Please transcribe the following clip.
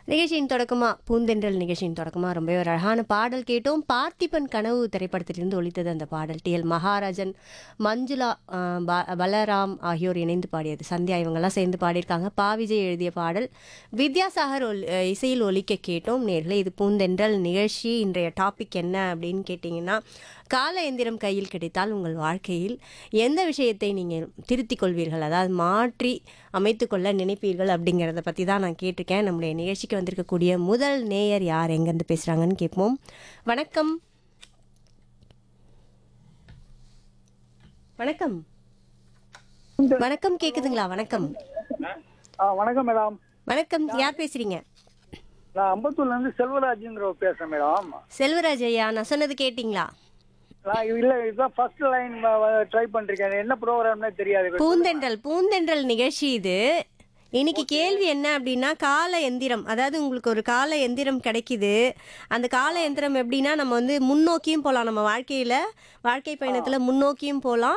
நிகழ்ச்சியின் தொடக்கமா பூந்தென்றல் நிகழ்ச்சியின் தொடக்கமா ரொம்பவே ஒரு அழகான பாடல் கேட்டோம் பார்த்திபன் கனவு திரைப்படத்திலிருந்து ஒலித்தது அந்த பாடல் டி எல் மகாராஜன் மஞ்சுளா ஆஹ், ப- பலராம் ஆகியோர் இணைந்து பாடியது சந்தியா இவங்கெல்லாம் சேர்ந்து பாடியிருக்காங்க பா விஜய் எழுதிய பாடல் வித்யாசாகர் ஒலி அஹ், இசையில் ஒலிக்க கேட்டோம் நேர்களே இது பூந்தென்றல் நிகழ்ச்சி இன்றைய டாபிக் என்ன அப்படின்னு கேட்டிங்கன்னா கால எந்திரம் கையில் கிடைத்தால் உங்கள் வாழ்க்கையில் எந்த விஷயத்தை நீங்கள் திருத்திக் கொள்வீர்கள் அதாவது மாற்றி அமைத்துக்கொள்ள நினைப்பீர்கள் அப்படிங்கிறத பற்றி தான் நான் கேட்டிருக்கேன் நம்முடைய நிகழ்ச்சிக்கு வந்திருக்கக்கூடிய முதல் நேயர் யார் எங்கேருந்து பேசுகிறாங்கன்னு கேட்போம் வணக்கம் வணக்கம் வணக்கம் கேக்குதுங்களா வணக்கம் ஆ வணக்கம் மேடம் வணக்கம் யார் பேசுறீங்க நான் அம்பத்தூர்ல இருந்து செல்வராஜ்ங்கிற பேசுறேன் மேடம் செல்வராஜ் ஐயா நான் சொன்னது கேட்டிங்களா நான் இல்ல இதுதான் ஃபர்ஸ்ட் லைன் ட்ரை பண்ணிருக்கேன் என்ன ப்ரோக்ராம்னே தெரியாது பூந்தென்றல் பூந்தென்றல் நிகழ்ச்சி இது இன்னைக்கு கேள்வி என்ன அப்படின்னா கால எந்திரம் அதாவது உங்களுக்கு ஒரு கால எந்திரம் கிடைக்குது அந்த கால எந்திரம் எப்படின்னா நம்ம வந்து முன்னோக்கியும் போகலாம் நம்ம வாழ்க்கையில வாழ்க்கை பயணத்துல முன்னோக்கியும் போகலாம்